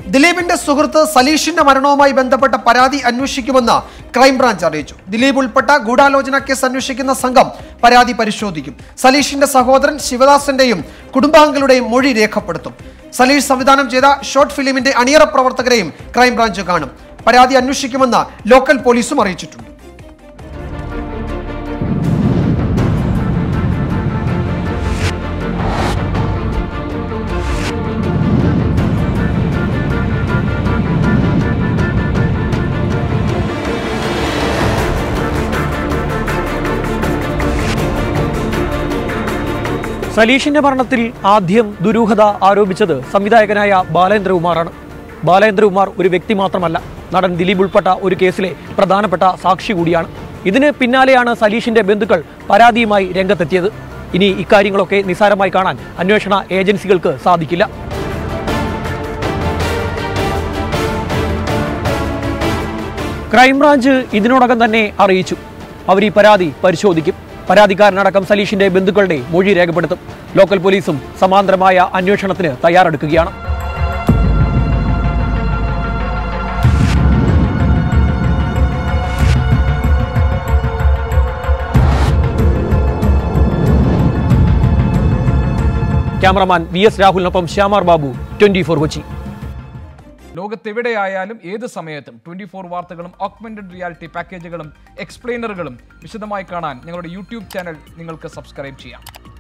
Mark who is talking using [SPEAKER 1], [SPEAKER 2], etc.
[SPEAKER 1] ദിലീപിന്റെ സുഹൃത്ത് സലീഷിന്റെ മരണവുമായി ബന്ധപ്പെട്ട പരാതി അന്വേഷിക്കുമെന്ന് ക്രൈംബ്രാഞ്ച് അറിയിച്ചു ദിലീപ് ഉൾപ്പെട്ട ഗൂഢാലോചന കേസ് അന്വേഷിക്കുന്ന സംഘം പരാതി പരിശോധിക്കും സലീഷിന്റെ സഹോദരൻ ശിവദാസന്റെയും കുടുംബാംഗങ്ങളുടെയും മൊഴി രേഖപ്പെടുത്തും സലീഷ് സംവിധാനം ചെയ്ത ഷോർട്ട് ഫിലിമിന്റെ അണിയറ പ്രവർത്തകരെയും ക്രൈംബ്രാഞ്ച് കാണും പരാതി അന്വേഷിക്കുമെന്ന് ലോക്കൽ പോലീസും അറിയിച്ചിട്ടുണ്ട്
[SPEAKER 2] സലീഷിന്റെ മരണത്തിൽ ആദ്യം ദുരൂഹത ആരോപിച്ചത് സംവിധായകനായ ബാലേന്ദ്രകുമാറാണ് ബാലേന്ദ്രകുമാർ ഒരു വ്യക്തി മാത്രമല്ല നടൻ ദിലീപ് ഉൾപ്പെട്ട ഒരു കേസിലെ പ്രധാനപ്പെട്ട സാക്ഷി കൂടിയാണ് ഇതിന് പിന്നാലെയാണ് സലീഷിന്റെ ബന്ധുക്കൾ പരാതിയുമായി രംഗത്തെത്തിയത് ഇനി ഇക്കാര്യങ്ങളൊക്കെ നിസ്സാരമായി കാണാൻ അന്വേഷണ ഏജൻസികൾക്ക് സാധിക്കില്ല ക്രൈംബ്രാഞ്ച് ഇതിനോടകം തന്നെ അറിയിച്ചു അവർ ഈ പരാതി പരിശോധിക്കും പരാതിക്കാരനടക്കം സലീഷിന്റെ ബന്ധുക്കളുടെ മൊഴി രേഖപ്പെടുത്തും ലോക്കൽ പോലീസും സമാന്തരമായ അന്വേഷണത്തിന് തയ്യാറെടുക്കുകയാണ് ക്യാമറമാൻ വി എസ് രാഹുലിനൊപ്പം ശ്യാമാർ ബാബു ട്വന്റി ഫോർ കൊച്ചി
[SPEAKER 3] ലോകത്തെവിടെയായാലും ഏത് സമയത്തും ട്വന്റി ഫോർ വാർത്തകളും ഓഗ്മെന്റഡ് റിയാലിറ്റി പാക്കേജുകളും എക്സ്പ്ലെയിനറുകളും വിശദമായി കാണാൻ ഞങ്ങളുടെ യൂട്യൂബ് ചാനൽ നിങ്ങൾക്ക് സബ്സ്ക്രൈബ് ചെയ്യാം